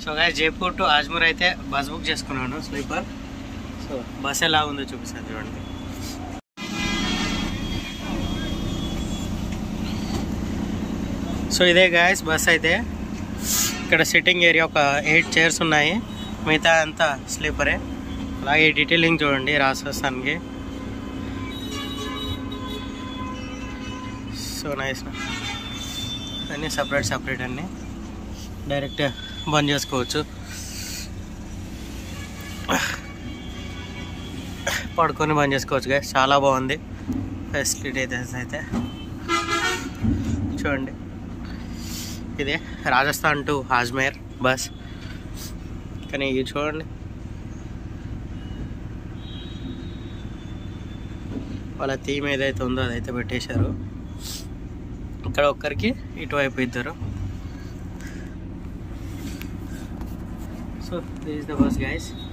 so గాయ Jaipur to Ajmer అయితే bus book చేసుకున్నాను స్లీపర్ సో బస్ ఎలా ఉందో చూపిస్తాను చూడండి సో ఇదే గాయస్ బస్ అయితే ఇక్కడ సిట్టింగ్ ఏరియా ఒక ఎయిట్ చైర్స్ ఉన్నాయి మిగతా అంతా స్లీపరే అలాగే డీటెయిలింగ్ చూడండి రాజస్థాన్కి సో నైస్ అన్నీ సపరేట్ సపరేట్ అన్నీ డైరెక్ట్ బంద్ చేసుకోవచ్చు పడుకొని బంద్ చేసుకోవచ్చు గా చాలా బాగుంది ఫెసిలిటీస్ అయితే చూడండి ఇదే రాజస్థాన్ టు అజ్మేర్ బస్ కానీ ఇది చూడండి వాళ్ళ థీమ్ ఏదైతే ఉందో అదైతే పెట్టేశారు ఇక్కడ ఒక్కరికి ఇటువైపు ఇద్దరు so this the bus guys